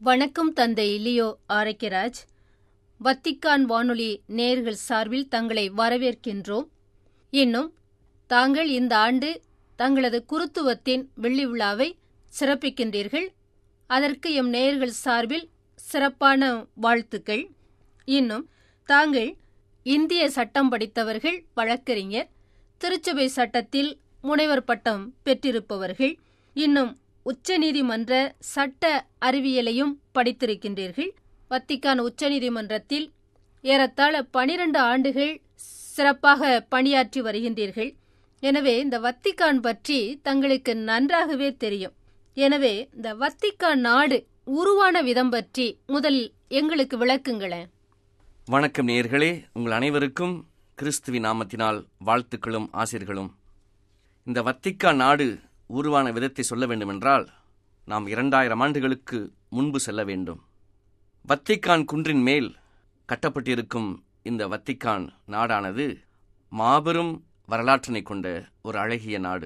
வணக்கம் தந்தை Leo Arokiyaraj Vatican வானொலி நேயர்கள் சார்பில் தங்களை வரவேற்கின்றோம் இன்னும் தாங்கள் இந்த ஆண்டு தங்களது குருத்துவத்தின் வெள்ளி விழாவை சிறப்பிக்கின்றீர்கள் அதற்கு எம் நேயர்கள் சார்பில் சிறப்பான வாழ்த்துக்கள் இன்னும் தாங்கள் இந்திய சட்டம் படித்தவர்கள் வழக்கறிஞர் திருச்சபை சட்டத்தில் முனைவர் பட்டம் பெற்றிருப்பவர்கள் இன்னும் உச்சநீதிமன்ற சட்ட அறிவியலையும் படித்திருக்கின்றீர்கள் வத்திக்கான் உச்சநீதிமன்றத்தில் ஏறத்தாழ பனிரெண்டு ஆண்டுகள் சிறப்பாக பணியாற்றி வருகின்றீர்கள் எனவே இந்த வத்திக்கான் பற்றி தங்களுக்கு நன்றாகவே தெரியும் எனவே இந்த வத்திக்கான் நாடு உருவான விதம் பற்றி முதலில் எங்களுக்கு விளக்குங்களேன் வணக்கம் நேயர்களே உங்கள் அனைவருக்கும் கிறிஸ்துவின் நாமத்தினால் வாழ்த்துக்களும் ஆசிர்களும் இந்த வத்திக்கா நாடு உருவான விதத்தை சொல்ல வேண்டுமென்றால் நாம் இரண்டாயிரம் ஆண்டுகளுக்கு முன்பு செல்ல வேண்டும் வத்திக்கான் குன்றின் மேல் கட்டப்பட்டிருக்கும் இந்த வத்திக்கான் நாடானது மாபெரும் வரலாற்றினை கொண்ட ஒரு அழகிய நாடு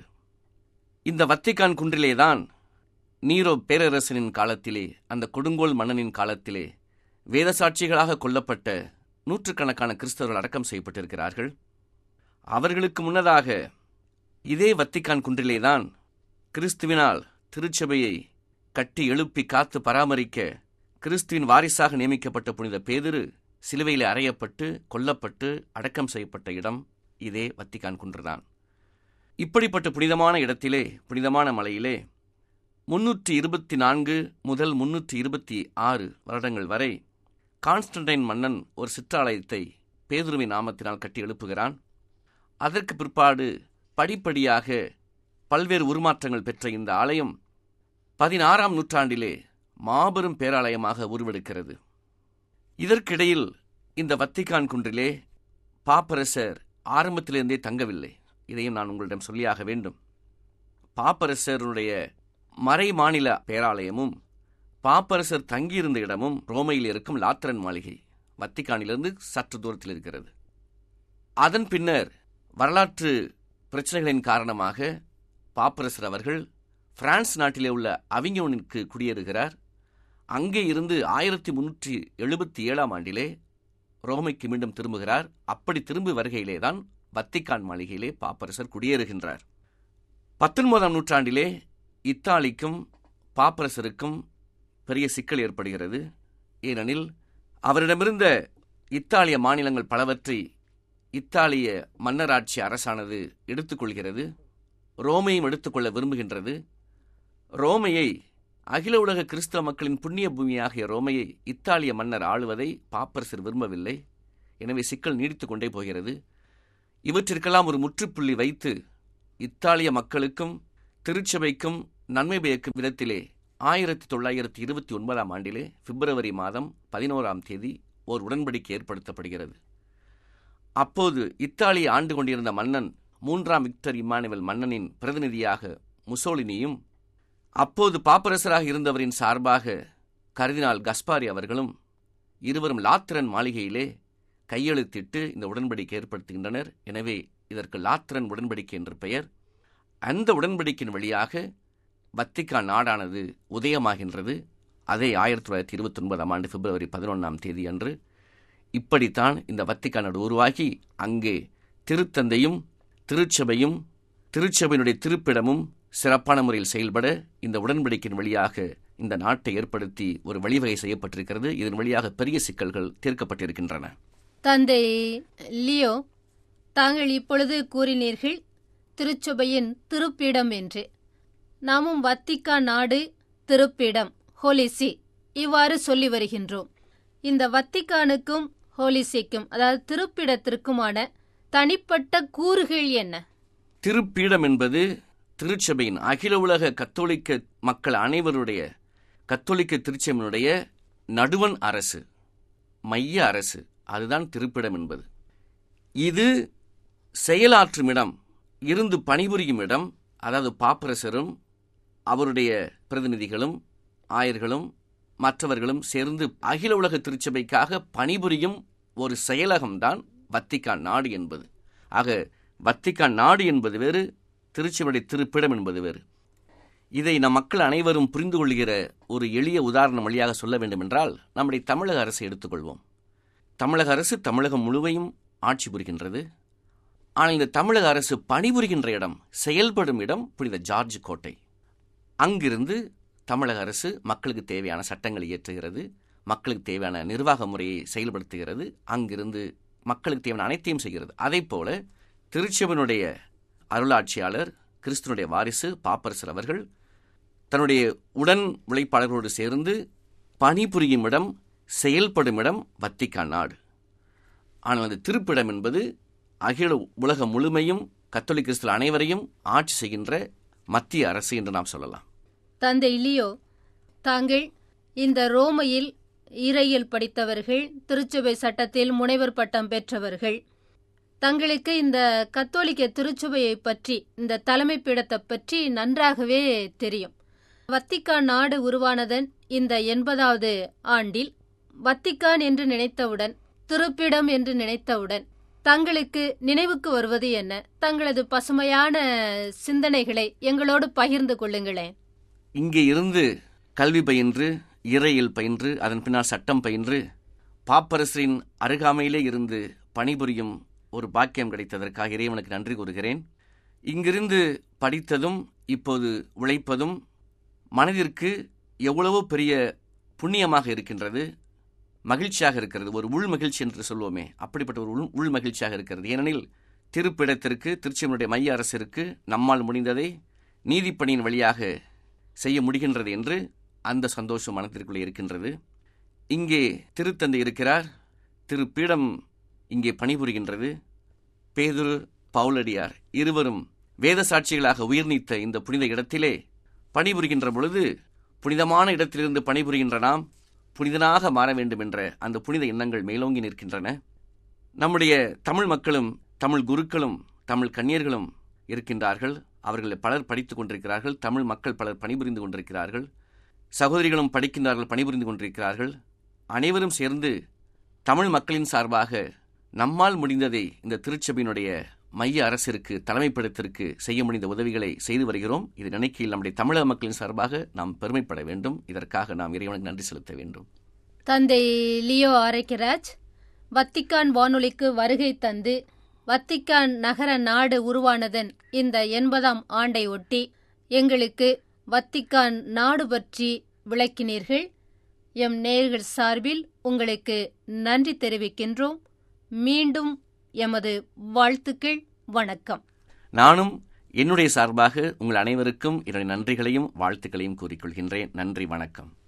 இந்த வத்திக்கான் குன்றிலேதான் நீரோ பேரரசனின் காலத்திலே அந்த கொடுங்கோல் மன்னனின் காலத்திலே வேதசாட்சிகளாக கொல்லப்பட்ட நூற்றுக்கணக்கான கிறிஸ்தவர்கள் அடக்கம் செய்யப்பட்டிருக்கிறார்கள் அவர்களுக்கு முன்னதாக இதே வத்திக்கான் குன்றிலேதான் கிறிஸ்துவினால் திருச்சபையை கட்டி எழுப்பி காத்து பராமரிக்க கிறிஸ்துவின் வாரிசாக நியமிக்கப்பட்ட புனித பேதிரு சிலுவையில் அறையப்பட்டு கொல்லப்பட்டு அடக்கம் செய்யப்பட்ட இடம் இதே வத்திக்கான் குன்றுதான் இப்படிப்பட்ட புனிதமான இடத்திலே புனிதமான மலையிலே முன்னூற்றி இருபத்தி நான்கு முதல் முன்னூற்றி இருபத்தி ஆறு வருடங்கள் வரை கான்ஸ்டன்டைன் மன்னன் ஒரு சிற்றாலயத்தை பேதுருவின் நாமத்தினால் கட்டி எழுப்புகிறான் அதற்கு பிற்பாடு படிப்படியாக பல்வேறு உருமாற்றங்கள் பெற்ற இந்த ஆலயம் பதினாறாம் நூற்றாண்டிலே மாபெரும் பேராலயமாக உருவெடுக்கிறது இதற்கிடையில் இந்த வத்திக்கான் குன்றிலே பாப்பரசர் ஆரம்பத்திலிருந்தே தங்கவில்லை இதையும் நான் உங்களிடம் சொல்லியாக வேண்டும் பாப்பரசருடைய மறை மாநில பேராலயமும் பாப்பரசர் தங்கியிருந்த இடமும் ரோமையில் இருக்கும் லாத்திரன் மாளிகை வத்திக்கானிலிருந்து சற்று தூரத்தில் இருக்கிறது அதன் பின்னர் வரலாற்று பிரச்சனைகளின் காரணமாக பாப்பரசர் அவர்கள் பிரான்ஸ் நாட்டிலே உள்ள அவிஞோனிற்கு குடியேறுகிறார் அங்கே இருந்து ஆயிரத்தி முன்னூற்றி எழுபத்தி ஏழாம் ஆண்டிலே ரோமைக்கு மீண்டும் திரும்புகிறார் அப்படி திரும்பி வருகையிலே தான் வத்திக்கான் மாளிகையிலே பாப்பரசர் குடியேறுகின்றார் பத்தொன்பதாம் நூற்றாண்டிலே இத்தாலிக்கும் பாப்பரசருக்கும் பெரிய சிக்கல் ஏற்படுகிறது ஏனெனில் அவரிடமிருந்த இத்தாலிய மாநிலங்கள் பலவற்றை இத்தாலிய மன்னராட்சி அரசானது எடுத்துக்கொள்கிறது ரோமையும் எடுத்துக்கொள்ள விரும்புகின்றது ரோமையை அகில உலக கிறிஸ்தவ மக்களின் புண்ணிய பூமியாகிய ரோமையை இத்தாலிய மன்னர் ஆளுவதை பாப்பரசர் விரும்பவில்லை எனவே சிக்கல் நீடித்துக் கொண்டே போகிறது இவற்றிற்கெல்லாம் ஒரு முற்றுப்புள்ளி வைத்து இத்தாலிய மக்களுக்கும் திருச்சபைக்கும் நன்மை பயக்கும் விதத்திலே ஆயிரத்தி தொள்ளாயிரத்தி இருபத்தி ஒன்பதாம் ஆண்டிலே பிப்ரவரி மாதம் பதினோராம் தேதி ஓர் உடன்படிக்கை ஏற்படுத்தப்படுகிறது அப்போது இத்தாலியை ஆண்டு கொண்டிருந்த மன்னன் மூன்றாம் விக்டர் இம்மானுவல் மன்னனின் பிரதிநிதியாக முசோலினியும் அப்போது பாப்பரசராக இருந்தவரின் சார்பாக கர்தினால் கஸ்பாரி அவர்களும் இருவரும் லாத்திரன் மாளிகையிலே கையெழுத்திட்டு இந்த உடன்படிக்கை ஏற்படுத்துகின்றனர் எனவே இதற்கு லாத்திரன் உடன்படிக்கை என்று பெயர் அந்த உடன்படிக்கையின் வழியாக வத்திக்கான் நாடானது உதயமாகின்றது அதே ஆயிரத்தி தொள்ளாயிரத்தி இருபத்தி ஒன்பதாம் ஆண்டு பிப்ரவரி பதினொன்றாம் தேதி அன்று இப்படித்தான் இந்த வத்திக்கான் நாடு உருவாகி அங்கே திருத்தந்தையும் திருச்சபையும் திருச்சபையினுடைய திருப்பிடமும் சிறப்பான முறையில் செயல்பட இந்த உடன்படிக்கையின் வழியாக இந்த நாட்டை ஏற்படுத்தி ஒரு வழிவகை செய்யப்பட்டிருக்கிறது இதன் வழியாக பெரிய சிக்கல்கள் தீர்க்கப்பட்டிருக்கின்றன தந்தை லியோ தாங்கள் இப்பொழுது கூறினீர்கள் திருச்சபையின் திருப்பிடம் என்று நாமும் வத்திக்கா நாடு திருப்பிடம் ஹோலிசி இவ்வாறு சொல்லி வருகின்றோம் இந்த வத்திக்கானுக்கும் ஹோலிசிக்கும் அதாவது திருப்பிடத்திற்குமான தனிப்பட்ட கூறுகள் என்ன திருப்பீடம் என்பது திருச்சபையின் அகில உலக கத்தோலிக்க மக்கள் அனைவருடைய கத்தோலிக்க திருச்சபையினுடைய நடுவன் அரசு மைய அரசு அதுதான் திருப்பிடம் என்பது இது செயலாற்றும் இடம் இருந்து பணிபுரியும் இடம் அதாவது பாப்பரசரும் அவருடைய பிரதிநிதிகளும் ஆயர்களும் மற்றவர்களும் சேர்ந்து அகில உலக திருச்சபைக்காக பணிபுரியும் ஒரு செயலகம்தான் வத்திக்கான் நாடு என்பது ஆக வத்திக்கான் நாடு என்பது வேறு திருச்சபையுடைய திருப்பிடம் என்பது வேறு இதை நம் மக்கள் அனைவரும் புரிந்து கொள்கிற ஒரு எளிய உதாரணம் வழியாக சொல்ல வேண்டுமென்றால் நம்முடைய தமிழக அரசை எடுத்துக்கொள்வோம் தமிழக அரசு தமிழகம் முழுவையும் ஆட்சி புரிகின்றது ஆனால் இந்த தமிழக அரசு பணிபுரிகின்ற இடம் செயல்படும் இடம் புனித ஜார்ஜ் கோட்டை அங்கிருந்து தமிழக அரசு மக்களுக்கு தேவையான சட்டங்களை இயற்றுகிறது மக்களுக்கு தேவையான நிர்வாக முறையை செயல்படுத்துகிறது அங்கிருந்து மக்களுக்கு தேவையான அனைத்தையும் செய்கிறது அதே போல திருச்செவனுடைய அருளாட்சியாளர் கிறிஸ்துவனுடைய வாரிசு பாப்பரசர் அவர்கள் தன்னுடைய உடன் உழைப்பாளர்களோடு சேர்ந்து பணிபுரியும் இடம் செயல்படும் இடம் வத்திக்கான் நாடு ஆனால் அந்த திருப்பிடம் என்பது அகில உலகம் முழுமையும் கத்தோலிக் கிறிஸ்தவ அனைவரையும் ஆட்சி செய்கின்ற மத்திய அரசு என்று நாம் சொல்லலாம் தந்தை லியோ தாங்கள் இந்த ரோமையில் இறையில் படித்தவர்கள் திருச்சபை சட்டத்தில் முனைவர் பட்டம் பெற்றவர்கள் தங்களுக்கு இந்த கத்தோலிக்க திருச்சபையை பற்றி இந்த தலைமை பீடத்தை பற்றி நன்றாகவே தெரியும் வத்திக்கான் நாடு உருவானதன் இந்த எண்பதாவது ஆண்டில் வத்திக்கான் என்று நினைத்தவுடன் திருப்பிடம் என்று நினைத்தவுடன் தங்களுக்கு நினைவுக்கு வருவது என்ன தங்களது பசுமையான சிந்தனைகளை எங்களோடு பகிர்ந்து கொள்ளுங்களேன் இங்கே இருந்து கல்வி பயின்று இறையில் பயின்று அதன் பின்னால் சட்டம் பயின்று பாப்பரசரின் அருகாமையிலே இருந்து பணிபுரியும் ஒரு பாக்கியம் கிடைத்ததற்காக இறைவனுக்கு நன்றி கூறுகிறேன் இங்கிருந்து படித்ததும் இப்போது உழைப்பதும் மனதிற்கு எவ்வளவோ பெரிய புண்ணியமாக இருக்கின்றது மகிழ்ச்சியாக இருக்கிறது ஒரு உள் மகிழ்ச்சி என்று சொல்வோமே அப்படிப்பட்ட ஒரு உள் உள் மகிழ்ச்சியாக இருக்கிறது ஏனெனில் திருப்பிடத்திற்கு திருச்சியனுடைய மைய அரசிற்கு நம்மால் முடிந்ததை நீதிப்பணியின் வழியாக செய்ய முடிகின்றது என்று அந்த சந்தோஷம் மனத்திற்குள்ளே இருக்கின்றது இங்கே திருத்தந்தை இருக்கிறார் திருப்பீடம் இங்கே பணிபுரிகின்றது பேதுரு பவுலடியார் இருவரும் வேத சாட்சிகளாக உயிர் நீத்த இந்த புனித இடத்திலே பணிபுரிகின்ற பொழுது புனிதமான இடத்திலிருந்து பணிபுரிகின்ற நாம் புனிதனாக மாற வேண்டும் என்ற அந்த புனித எண்ணங்கள் மேலோங்கி நிற்கின்றன நம்முடைய தமிழ் மக்களும் தமிழ் குருக்களும் தமிழ் கன்னியர்களும் இருக்கின்றார்கள் அவர்கள் பலர் படித்துக் கொண்டிருக்கிறார்கள் தமிழ் மக்கள் பலர் பணிபுரிந்து கொண்டிருக்கிறார்கள் சகோதரிகளும் படிக்கின்றார்கள் பணிபுரிந்து கொண்டிருக்கிறார்கள் அனைவரும் சேர்ந்து தமிழ் மக்களின் சார்பாக நம்மால் முடிந்ததை இந்த திருச்சபையினுடைய மைய அரசிற்கு தலைமைப்படத்திற்கு செய்ய முடிந்த உதவிகளை செய்து வருகிறோம் இது நினைக்கையில் நம்முடைய தமிழக மக்களின் சார்பாக நாம் பெருமைப்பட வேண்டும் இதற்காக நாம் இறைவனுக்கு நன்றி செலுத்த வேண்டும் தந்தை லியோ ஆரைக்கராஜ் வத்திக்கான் வானொலிக்கு வருகை தந்து வத்திக்கான் நகர நாடு உருவானதன் இந்த எண்பதாம் ஆண்டை ஒட்டி எங்களுக்கு வத்திக்கான் நாடு பற்றி விளக்கினீர்கள் எம் நேர்கள் சார்பில் உங்களுக்கு நன்றி தெரிவிக்கின்றோம் மீண்டும் எமது வாழ்த்துக்கள் வணக்கம் நானும் என்னுடைய சார்பாக உங்கள் அனைவருக்கும் என்னுடைய நன்றிகளையும் வாழ்த்துக்களையும் கூறிக்கொள்கின்றேன் நன்றி வணக்கம்